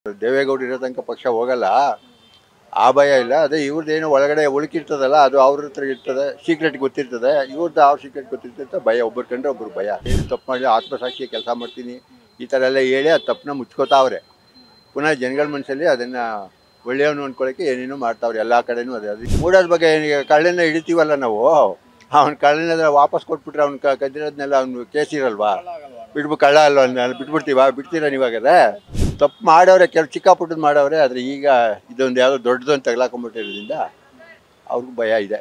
ದೇವೇಗೌಡ ಇರೋ ತನಕ ಪಕ್ಷ ಹೋಗಲ್ಲ ಆ ಭಯ ಇಲ್ಲ ಅದೇ ಇವ್ರದ್ದೇನೋ ಒಳಗಡೆ ಉಳುಕಿರ್ತದಲ್ಲ ಅದು ಅವ್ರ ಹತ್ರ ಇರ್ತದೆ ಸೀಕ್ರೆಟ್ ಗೊತ್ತಿರ್ತದೆ ಇವ್ರದ್ದು ಅವ್ರ ಸೀಕ್ರೆಟ್ ಗೊತ್ತಿರ್ತದೆ ಭಯ ಒಬ್ಬರು ಕಂಡ್ರೆ ಒಬ್ರು ಭಯ ಏನು ತಪ್ಪು ಮಾಡಿ ಆತ್ಮಸಾಕ್ಷಿ ಕೆಲಸ ಮಾಡ್ತೀನಿ ಈ ಥರ ಎಲ್ಲ ಹೇಳಿ ಆ ತಪ್ಪನ್ನ ಮುಚ್ಕೋತಾವ್ರೆ ಪುನಃ ಜನಗಳ ಮನಸ್ಸಲ್ಲಿ ಅದನ್ನು ಒಳ್ಳೆಯವನು ಅಂದ್ಕೊಳ್ಳೋಕ್ಕೆ ಏನೇನೋ ಮಾಡ್ತಾವ್ರೆ ಎಲ್ಲ ಕಡೆನೂ ಅದೇ ಅದು ಮೂಡೋದ್ರ ಬಗ್ಗೆ ಏನಿಗೆ ಕಳ್ಳನ್ನ ಹಿಡಿತೀವಲ್ಲ ನಾವು ಅವ್ನ ಕಳ್ಳನ ವಾಪಸ್ ಕೊಟ್ಬಿಟ್ರೆ ಅವ್ನು ಕದ್ದಿರೋದ್ನೆಲ್ಲ ಅವ್ನು ಕೇಸ್ ಇರಲ್ವಾ ಬಿಡ್ಬು ಕಳ್ಳ ಅಲ್ವ ಅವ್ನ ಬಿಟ್ಬಿಡ್ತೀವ ಬಿಡ್ತೀರಾ ನೀವಾಗದೆ ತಪ್ಪು ಮಾಡವ್ರೆ ಕೆಲ ಚಿಕ್ಕ ಪುಟ್ಟದ್ದು ಮಾಡವ್ರೆ ಆದರೆ ಈಗ ಇದೊಂದು ಯಾವುದೋ ದೊಡ್ಡದು ಅಂತ ತಗ್ಲಾಕೊಂಡ್ಬಿಟ್ಟಿರೋದ್ರಿಂದ ಅವ್ರಿಗೂ ಭಯ ಇದೆ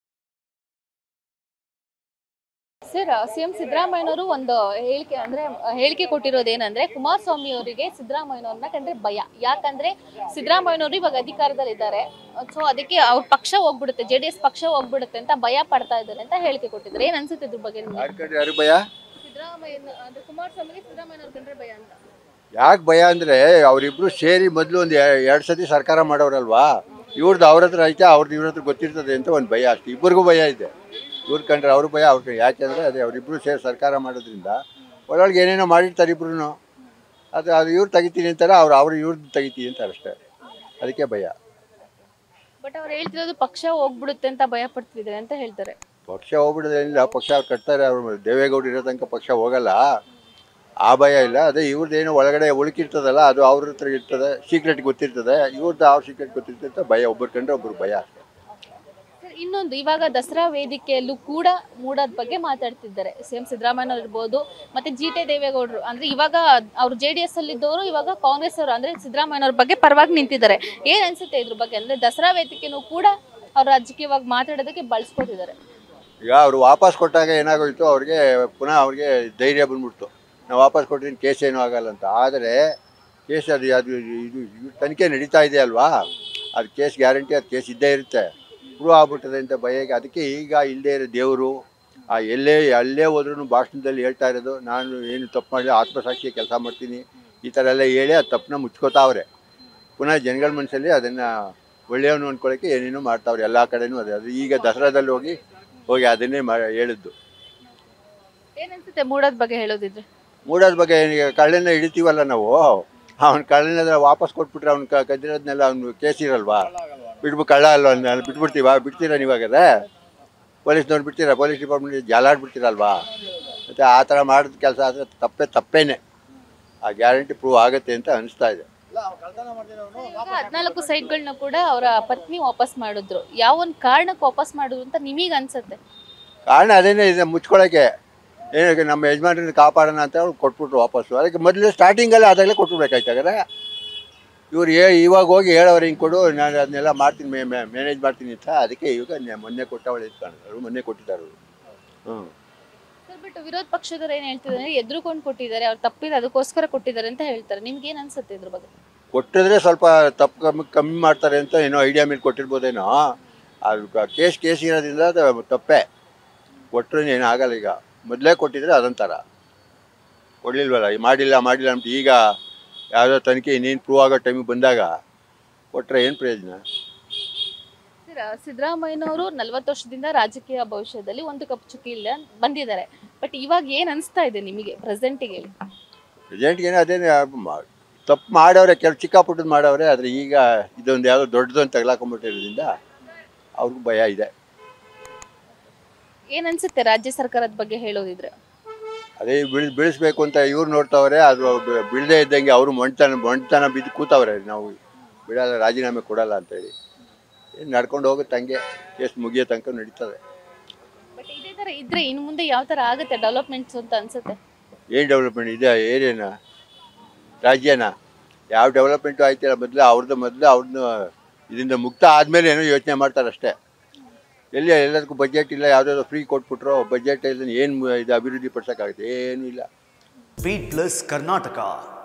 ಸರ್ ಸಿಎಂ ಸಿದ್ದರಾಮಯ್ಯನವರು ಒಂದು ಹೇಳಿಕೆ ಅಂದ್ರೆ ಹೇಳಿಕೆ ಕೊಟ್ಟಿರೋದೇನಂದ್ರೆ ಕುಮಾರಸ್ವಾಮಿ ಅವರಿಗೆ ಸಿದ್ದರಾಮಯ್ಯನವ್ರನ್ನ ಕಂಡ್ರೆ ಭಯ ಯಾಕಂದ್ರೆ ಸಿದ್ದರಾಮಯ್ಯನವರು ಇವಾಗ ಅಧಿಕಾರದಲ್ಲಿ ಇದ್ದಾರೆ ಸೊ ಅದಕ್ಕೆ ಅವ್ರ ಪಕ್ಷ ಹೋಗ್ಬಿಡುತ್ತೆ ಜೆ ಡಿ ಎಸ್ ಪಕ್ಷ ಹೋಗ್ಬಿಡುತ್ತೆ ಅಂತ ಭಯ ಪಡ್ತಾ ಇದ್ದಾರೆ ಅಂತ ಹೇಳಿಕೆ ಕೊಟ್ಟಿದ್ದಾರೆ ಏನ್ ಅನ್ಸುತ್ತೆ ಇದ್ರ ಬಗ್ಗೆ ನಿಮ್ಗೆ ಯಾರ್ ಕಂಡ್ರೆ ಯಾರು ಭಯ ಸಿದ್ದರಾಮಯ್ಯ ಅಂದ್ರೆ ಕುಮಾರಸ್ವಾಮಿಗೆ ಸಿದ್ದರಾಮಯ್ಯನವ್ರ ಕಂಡ್ರೆ ಭಯ ಅಂತ ಯಾಕೆ ಭಯ ಅಂದರೆ ಅವರಿಬ್ಬರು ಸೇರಿ ಮೊದಲು ಒಂದು ಎರಡು ಸತಿ ಸರ್ಕಾರ ಮಾಡೋರಲ್ವಾ ಇವ್ರದ್ದು ಅವ್ರ ಹತ್ರ ಐತೆ ಅವ್ರದ್ದು ಇವ್ರ ಹತ್ರ ಗೊತ್ತಿರ್ತದೆ ಅಂತ ಒಂದು ಭಯ ಅಷ್ಟೇ ಇಬ್ಬರಿಗೂ ಭಯ ಇದೆ ಇವ್ರು ಕಂಡ್ರೆ ಅವ್ರ ಭಯ ಅವ್ರಿಗೆ ಯಾಕೆಂದರೆ ಅದೇ ಅವರಿಬ್ಬರು ಸೇರಿ ಸರ್ಕಾರ ಮಾಡೋದ್ರಿಂದ ಒಳೊಳಗೆ ಏನೇನೋ ಮಾಡಿರ್ತಾರೆ ಇಬ್ರು ಅದು ಅದು ಇವ್ರು ತೆಗಿತೀನಿ ಅಂತಾರೆ ಅವ್ರು ಅವ್ರು ಇವ್ರದ್ದು ತೆಗಿತೀನಿ ಅಂತಾರೆ ಅಷ್ಟೇ ಅದಕ್ಕೆ ಭಯ ಬಟ್ ಅವ್ರು ಹೇಳ್ತಿರೋದು ಪಕ್ಷ ಹೋಗ್ಬಿಡುತ್ತೆ ಅಂತ ಭಯ ಪಡ್ತಿದ್ದಾರೆ ಅಂತ ಹೇಳ್ತಾರೆ ಪಕ್ಷ ಹೋಗ್ಬಿಡೋದೇನಿಲ್ಲ ಪಕ್ಷ ಅವ್ರು ಕಟ್ತಾರೆ ಅವ್ರು ದೇವೇಗೌಡ ಇರೋ ತನಕ ಪಕ್ಷ ಹೋಗಲ್ಲ ಆ ಭಯ ಇಲ್ಲ ಅದೇ ಇವ್ರದ್ದೇನೋ ಒಳಗಡೆ ಉಳುಕಿರ್ತದಲ್ಲ ಅದು ಅವ್ರ ಹತ್ರ ಇರ್ತದೆ ಸೀಕ್ರೆಟ್ ಗೊತ್ತಿರ್ತದೆ ಇವ್ರದ್ದು ಅವ್ರ ಸೀಕ್ರೆಟ್ ಗೊತ್ತಿರ್ತದೆ ಭಯ ಒಬ್ಬರು ಕಂಡ್ರೆ ಒಬ್ರು ಭಯ ಅಷ್ಟೇ ಸರ್, ಇನ್ನೊಂದು ಇವಾಗ ದಸರಾ ವೇದಿಕೆಯಲ್ಲೂ ಕೂಡ ಮೂಡೋದ್ ಬಗ್ಗೆ ಮಾತಾಡ್ತಿದ್ದಾರೆ ಸಿಎಂ ಸಿದ್ದರಾಮಯ್ಯ ಇರ್ಬೋದು ಮತ್ತೆ ಜಿ ಟಿ ದೇವೇಗೌಡರು ಅಂದ್ರೆ ಇವಾಗ ಅವ್ರು ಜೆ ಡಿ ಎಸ್ ಅಲ್ಲಿ ಇದ್ದವರು ಇವಾಗ ಕಾಂಗ್ರೆಸ್ ಅವರು ಅಂದ್ರೆ ಸಿದ್ದರಾಮಯ್ಯನವ್ರ ಬಗ್ಗೆ ಪರವಾಗಿ ನಿಂತಿದ್ದಾರೆ ಏನ್ ಅನ್ಸುತ್ತೆ ಇದ್ರ ಬಗ್ಗೆ ಅಂದ್ರೆ ದಸರಾ ವೇದಿಕೆನೂ ಕೂಡ ಅವ್ರು ರಾಜಕೀಯವಾಗಿ ಮಾತಾಡೋದಕ್ಕೆ ಬಳಸ್ಕೊತಿದ್ದಾರೆ ಈಗ ಅವರು ವಾಪಸ್ ಕೊಟ್ಟಾಗ ಏನಾಗೋಯ್ತು ಅವ್ರಿಗೆ ಪುನಃ ಅವ್ರಿಗೆ ಧೈರ್ಯ ಬಂದ್ಬಿಡ್ತು ನಾವು ವಾಪಸ್ ಕೊಟ್ಟಿದ್ದೀನಿ ಕೇಸ್ ಏನೂ ಆಗಲ್ಲ ಅಂತ ಆದರೆ ಕೇಸ್ ಅದು ಅದು ಇದು ಇದು ತನಿಖೆ ನಡೀತಾ ಇದೆ ಅಲ್ವಾ ಅದು ಕೇಸ್ ಗ್ಯಾರಂಟಿ ಅದು ಕೇಸ್ ಇದ್ದೇ ಇರುತ್ತೆ ಪ್ರೂವ್ ಆಗ್ಬಿಟ್ಟದೆ ಅಂತ ಭಯಕ್ಕೆ ಅದಕ್ಕೆ ಈಗ ಇಲ್ಲದೇ ಇರೋ ದೇವರು ಆ ಎಲ್ಲೇ ಅಲ್ಲೇ ಹೋದ್ರೂ ಭಾಷಣದಲ್ಲಿ ಹೇಳ್ತಾ ಇರೋದು ನಾನು ಏನು ತಪ್ಪು ಮಾಡಿ ಆತ್ಮಸಾಕ್ಷಿ ಕೆಲಸ ಮಾಡ್ತೀನಿ ಈ ಥರ ಎಲ್ಲ ಹೇಳಿ ಆ ತಪ್ಪನ್ನ ಮುಚ್ಕೋತಾವ್ರೆ ಪುನಃ ಜನಗಳ ಮನಸ್ಸಲ್ಲಿ ಅದನ್ನು ಒಳ್ಳೆಯವನು ಅಂದ್ಕೊಳ್ಳೋಕ್ಕೆ ಏನೇನೋ ಮಾಡ್ತಾವ್ರೆ ಎಲ್ಲ ಕಡೆನೂ ಅದೇ ಅದು ಈಗ ದಸರಾದಲ್ಲಿ ಹೋಗಿ ಹೋಗಿ ಅದನ್ನೇ ಮಾ ಹೇಳಿದ್ದು ಏನ್ ಅನ್ಸುತ್ತೆ ಮೂಡೋದ್ ಬಗ್ಗೆ ಹೇಳೋದಿದ್ರೆ ಮೂಡೋದ್ರ ಬಗ್ಗೆ ಏನಿಗೆ ಕಳ್ಳನ್ನ ಹಿಡಿತೀವಲ್ಲ ನಾವು ಅವ್ನ ಕಳ್ಳನ ವಾಪಸ್ ಕೊಟ್ಬಿಟ್ರೆ ಅವ್ನು ಕದ್ದಿರೋದ್ನೆಲ್ಲ ಅವ್ನು ಕೇಸ್ ಇರಲ್ವಾ ಬಿಡ್ಬು ಕಳ್ಳ ಅಲ್ವ ಅವ್ನ ಬಿಟ್ಬಿಡ್ತೀವ ಬಿಡ್ತೀರಾ ನೀವಾಗದೆ ಪೊಲೀಸ್ನವ್ರು ಬಿಡ್ತೀರಾ ಪೊಲೀಸ್ ಡಿಪಾರ್ಟ್ಮೆಂಟ್ ಜಾಲಾಡ್ಬಿಡ್ತೀರಲ್ವಾ ಮತ್ತು ಆ ಥರ ಮಾಡಿದ ಕೆಲಸ ಆದರೆ ತಪ್ಪೇ ತಪ್ಪೇನೆ ಆ ಗ್ಯಾರಂಟಿ ಪ್ರೂವ್ ಆಗುತ್ತೆ ಅಂತ ಅನಿಸ್ತಾ ಇದೆ ಈಗ ಹದಿನಾಲ್ಕು ಸೈಟ್ಗಳನ್ನ ಕೂಡ ಅವರ ಪತ್ನಿ ವಾಪಸ್ ಮಾಡಿದ್ರು ಯಾವ ಒಂದ್ ಕಾರಣಕ್ಕೆ ವಾಪಸ್ ಮಾಡಿದ್ರು ಅಂತ ನಿಮಗ್ ಅನ್ಸುತ್ತೆ ಕಾರಣ ಅದೇನೇ ಇದೆ ಮುಚ್ಕೊಳ್ಳೋಕ್ಕೆ ಏನಕ್ಕೆ ನಮ್ಮ ಯಜಮಾನ್ರನ್ನ ಕಾಪಾಡೋಣ ಅಂತ ಅವ್ರು ಕೊಟ್ಬಿಟ್ರು ವಾಪಸ್ಸು ಅದಕ್ಕೆ ಮೊದಲು ಸ್ಟಾರ್ಟಿಂಗಲ್ಲೇ ಅದಾಗಲೇ ಕೊಟ್ಬಿಡ್ಬೇಕಾಯ್ತಾಗಾರೆ ಇವ್ರು ಏ ಇವಾಗ ಹೋಗಿ ಹೇಳೋರು ಹಿಂಗೆ ಕೊಡು ನಾನು ಅದನ್ನೆಲ್ಲ ಮಾಡ್ತೀನಿ ಮೇ ಮ್ಯಾನೇಜ್ ಮಾಡ್ತೀನಿ ಅಂತ ಅದಕ್ಕೆ ಇವಾಗ ನೆ- ಮೊನ್ನೆ ಕೊಟ್ಟವಳೆ ಇಟ್ಕೊಂಡು ಮೊನ್ನೆ ಕೊಟ್ಟಿದ್ದಾರೆ ಅವರು ಹ್ಞೂ ಸರ್ ಬಟ್ ವಿರೋಧ ಪಕ್ಷದವ್ರು ಏನ್ ಹೇಳ್ತಿದ್ದಾರೆ ಎದ್ರುಕೊಂಡು ಕೊಟ್ಟಿದ್ದಾರೆ ಅವ್ರು ತಪ್ಪಿದೆ ಅದಕ್ಕೋಸ್ಕರ ಕೊಟ್ಟಿದ್ದಾರೆ ಅಂತ ಹೇಳ್ತಾರೆ ನಿಮ್ಗೆ ಏನ್ ಅನ್ಸುತ್ತೆ ಇದ್ರ ಬಗ್ಗೆ ಕೊಟ್ಟಿದ್ರೆ ಸ್ವಲ್ಪ ತಪ್ಪು ಕಮ್ಮಿ ಕಮ್ಮಿ ಮಾಡ್ತಾರೆ ಅಂತ ಏನೋ ಐಡಿಯಾ ಮೇಲೆ ಕೊಟ್ಟಿರ್ಬೋದೇನೋ ಅದು ಕೇಸ್ ಕೇಸ್ ಇರೋದ್ರಿಂದ ಅದು ತಪ್ಪೇ ಕೊಟ್ಟರು ಏನು ಆಗಲ್ಲ ಈಗ ಮೊದಲೇ ಕೊಟ್ಟಿದ್ರೆ ಅದೊಂಥರ ಕೊಡಲಿಲ್ವಲ್ಲ ಈ ಮಾಡಿಲ್ಲ ಮಾಡಿಲ್ಲ ಅಂತ ಈಗ ಯಾವುದೋ ತನಿಖೆ ಇನ್ನೇನು ಪ್ರೂವ್ ಆಗೋ ಟೈಮಿಗೆ ಬಂದಾಗ ಕೊಟ್ಟರೆ ಏನು ಪ್ರಯೋಜನ ಸರ್ ಸಿದ್ದರಾಮಯ್ಯನವರು ನಲ್ವತ್ತು ವರ್ಷದಿಂದ ರಾಜಕೀಯ ಭವಿಷ್ಯದಲ್ಲಿ ಒಂದು ಕಪ್ ಚುಕ್ಕಿ ಇಲ್ಲ ಬಂದಿದ್ದಾರೆ ಬಟ್ ಇವಾಗ ಏನ್ ಅನ್ಸ್ತಾ ಇದೆ ನಿಮಗೆ ಪ್ರೆಸೆಂಟಿಗೆ ಹೇಳಿ ಪ್ರೆಸೆಂಟ್ಗೇನೋ ಅದೇನು ತಪ್ಪು ಮಾಡವ್ರೆ ಕೆಲ ಚಿಕ್ಕ ಪುಟ್ಟದ್ದು ಮಾಡವ್ರೆ ಆದರೆ ಈಗ ಇದೊಂದು ಯಾವುದೋ ದೊಡ್ಡದು ಅಂತ ತಗ್ಲಾಕೊಂಡ್ಬಿಟ್ಟಿರೋದ್ರಿಂದ ಅವ್ರಿಗೂ ಭಯ ಇದೆ ಏನ್ ಅನ್ಸುತ್ತೆ ರಾಜ್ಯ ಸರ್ಕಾರದ ಬಗ್ಗೆ ಹೇಳೋದಿದ್ರೆ ಅದೇ ಬಿಳ್ ಬೀಳಿಸ್ಬೇಕು ಅಂತ ಇವ್ರು ನೋಡ್ತಾವ್ರೆ ಅದು ಬಿ- ಬೀಳದೇ ಇದ್ದಂಗೆ ಅವರು ಮೊಂಡ್ತನ ಮೊಂಡ್ತನ ಬಿದ್ದು ಕೂತವ್ರೆ ನಾವು ಬಿಡಲ್ಲ ರಾಜೀನಾಮೆ ಕೊಡಲ್ಲ ಅಂತೇಳಿ ಏನು ನಡ್ಕೊಂಡು ಹೋಗುತ್ತೆ ಹಂಗೆ ಕೇಸ್ ಮುಗಿಯೋ ತನಕ ನಡೀತದೆ ಬಟ್ ಇದೇ ತರ ಇದ್ರೆ ಇನ್ನು ಮುಂದೆ ಯಾವ ತರ ಆಗುತ್ತೆ ಡೆವಲಪ್ಮೆಂಟ್ಸ್ ಅಂತ ಅನ್ಸುತ್ತೆ ಏನು ಡೆವಲಪ್ಮೆಂಟ್ ಇದೆ ಏರಿಯಾನ ರಾಜ್ಯನ ಯಾವ ಡೆವಲಪ್ಮೆಂಟು ಆಯ್ತಿಲ್ಲ ಮೊದಲು ಅವ್ರದ್ದು ಮೊದಲು ಅವ್ರದ್ದು ಇದರಿಂದ ಮುಕ್ತ ಆದಮೇಲೆ ಏನೋ ಯೋಚನೆ ಮಾಡ್ತಾರೆ ಅಷ್ಟೇ ಎಲ್ಲಿ ಎಲ್ಲದಕ್ಕೂ ಬಜೆಟ್ ಇಲ್ಲ ಯಾವುದಾದ್ರು ಫ್ರೀ ಕೊಟ್ಬಿಟ್ರು ಬಜೆಟ್ ಇದನ್ನು ಏನು ಇದು ಅಭಿವೃದ್ಧಿ ಪಡಿಸೋಕ್ಕಾಗುತ್ತೆ ಏನೂ ಇಲ್ಲ ಬೀಟ್ ಪ್ಲಸ್ ಕರ್ನಾಟಕ